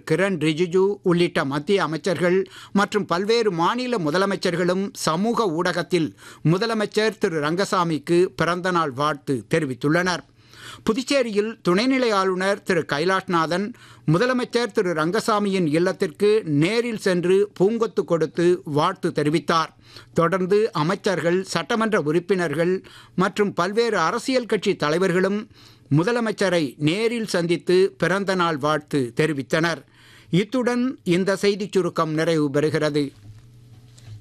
கிரண் ரிஜிஜு உள்ளிட்ட மத்திய அமைச்சர்கள் மற்றும் பல்வேறு மாநில முதலமைச்சர்களும் சமூக ஊடகத்தில் முதலமைச்சர் திரு ரங்கசாமிக்கு பிறந்தநாள் வாழ்த்து தெரிவித்துள்ளனர் புதுச்சேரியில் துணைநிலை ஆளுநர் திரு கைலாஷ்நாதன் முதலமைச்சர் திரு ரங்கசாமியின் இல்லத்திற்கு நேரில் சென்று பூங்கொத்து கொடுத்து வாழ்த்து தெரிவித்தார் தொடர்ந்து அமைச்சர்கள் சட்டமன்ற உறுப்பினர்கள் மற்றும் பல்வேறு அரசியல் கட்சி தலைவர்களும் முதலமைச்சரை நேரில் சந்தித்து பிறந்த நாள் வாழ்த்து தெரிவித்தனர் இத்துடன் இந்த செய்திச் சுருக்கம் நிறைவு பெறுகிறது